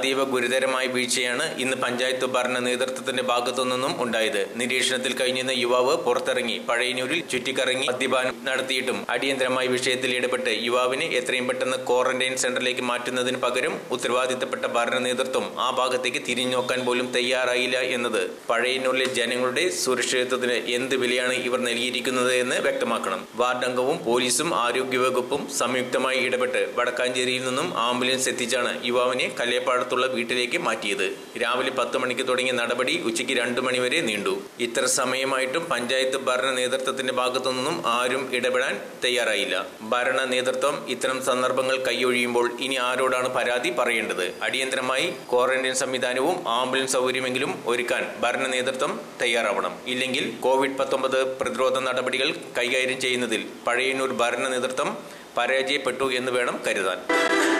അതീവ ഗുരുതരമായ വീഴ്ചയാണ് ഇന്ന് പഞ്ചായത്ത് ഭരണ നേതൃത്വത്തിന്റെ ഭാഗത്തു നിന്നും ഉണ്ടായത് നിരീക്ഷണത്തിൽ കഴിഞ്ഞിരുന്ന യുവാവ് പുറത്തിറങ്ങി പഴയന്നൂരിൽ ചുറ്റിക്കറങ്ങി മദ്യപാനം നടത്തിയിട്ടും അടിയന്തരമായ വിഷയത്തിൽ ഇടപെട്ട് യുവാവിനെ എത്രയും പെട്ടെന്ന് ക്വാറന്റൈൻ സെന്ററിലേക്ക് മാറ്റുന്നതിന് പകരം ഉത്തരവാദിത്തപ്പെട്ട ഭരണ നേതൃത്വം ആ ഭാഗത്തേക്ക് തിരിഞ്ഞു നോക്കാൻ പോലും തയ്യാറായില്ല എന്നത് പഴയന്നൂരിലെ ജനങ്ങളുടെ സുരക്ഷിതത്വത്തിന് എന്ത് വിലയാണ് ഇവർ നൽകിയിരിക്കുന്നത് എന്ന് വ്യക്തമാക്കണം വാർഡ് അംഗവും പോലീസും ആരോഗ്യവകുപ്പും സംയുക്തമായി ഇടപെട്ട് വടക്കാഞ്ചേരിയിൽ നിന്നും ആംബുലൻസ് എത്തിച്ചാണ് യുവാവിനെ കല്ലേപ്പാടത്തുള്ള വീട്ടിലേക്ക് മാറ്റിയത് രാവിലെ പത്ത് മണിക്ക് തുടങ്ങിയ നടപടി ഉച്ചയ്ക്ക് രണ്ടു മണിവരെ നീണ്ടു ഇത്ര സമയമായിട്ടും പഞ്ചായത്ത് ഭരണ നേതൃത്വത്തിന്റെ ഭാഗത്തു നിന്നും ആരും ഇടപെടാൻ തയ്യാറായില്ല ഭരണ നേതൃത്വം ഇത്തരം സന്ദർഭങ്ങൾ കൈയൊഴിയുമ്പോൾ ഇനി ആരോടാണ് പരാതി പറയേണ്ടത് അടിയന്തരമായി ക്വാറന്റൈൻ സംവിധാനവും ആംബുലൻസ് സൗകര്യമെങ്കിലും ഒരുക്കാൻ ഭരണ നേതൃത്വം തയ്യാറാവണം ഇല്ലെങ്കിൽ കോവിഡ് പത്തൊമ്പത് പ്രതിരോധ നടപടികൾ കൈകാര്യം ചെയ്യുന്നതിൽ പഴയന്നൂർ ഭരണ നേതൃത്വം പരാജയപ്പെട്ടു എന്ന് വേണം കരുതാൻ